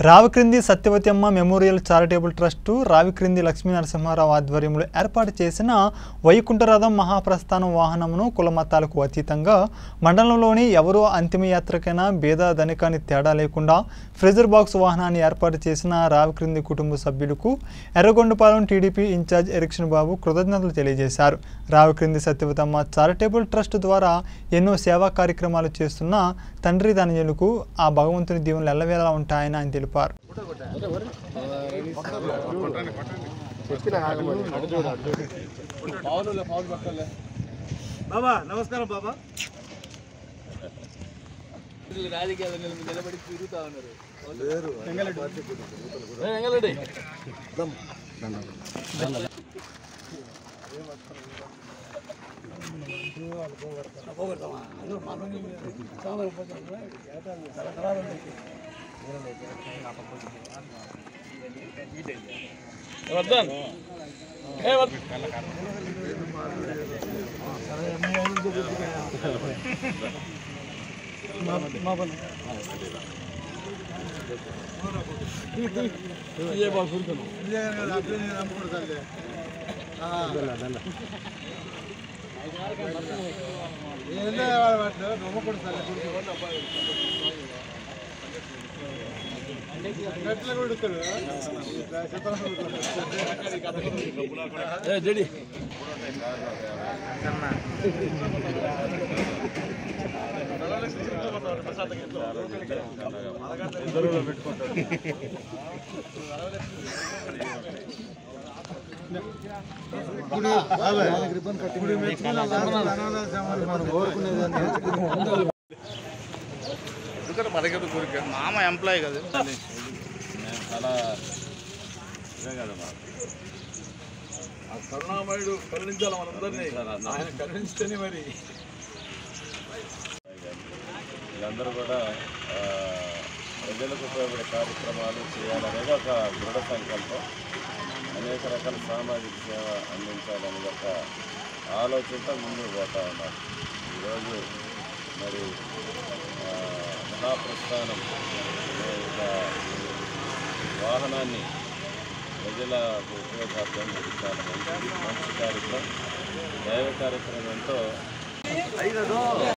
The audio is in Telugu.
రావిక్రింది Satyavathamma memorial charitable trust Ravikrindi Lakshmi Narasimha Rao ఆధ్వర్యంలో ఏర్పాటు చేసిన వైకుంఠరథం మహాప్రస్థానం వాహనమును కులమతాలకు అతీతంగా మండలంలోని ఎవరో అంతిమయాత్రకైనా భేద ధనికాని తేడా లేకుండా ఫ్రెజర్ బాక్స్ వాహనాన్ని ఏర్పాటు చేసిన రావిక్రింది కుటుంబ సభ్యులకు ఎర్రగొండపాలెం టీడీపీ ఇన్ఛార్జ్ ఎరిక్షన్ బాబు కృతజ్ఞతలు తెలియజేశారు రావిక్రింది సత్యవతమ్మ చారిటబుల్ ట్రస్ట్ ద్వారా ఎన్నో సేవా కార్యక్రమాలు చేస్తున్న తండ్రి ధనజనులకు ఆ భగవంతుని దీవెనలు ఎల్లవేళలా ఉంటాయని ఆయన తెలిపారు బాబా నమస్కారం బాబా రాజకీయాలు నిలబడి తిరుగుతా ఉన్నారు ఎంగలరెడ్డి వద్దాను ఏ వద్దు ఇదే బాగా కూర్చున్నాం ఏ జడి మామ ఎంప్లాయ్ కదా ఆ కరుణామయుడు కరుణించాలి మనందరినీ ఆయన కరుణిస్తేనే మరి వీళ్ళందరూ కూడా ఆ, ప్రజలకు ఉపయోగపడే కార్యక్రమాలు చేయాలనేది ఒక దృఢ సంకల్పం అనేక రకాల సామాజిక సేవ అందించాలనే ఒక ఆలోచనతో ముందుకు పోతా ఉన్నారు ఈరోజు మరి ఆ, మహాప్రస్థానం అనే ఒక వాహనాన్ని ప్రజలకు ఉపయోగార్థం ఇది చాలా మంచిది మంచి కార్యక్రమం దైవ కార్యక్రమం ఎంతో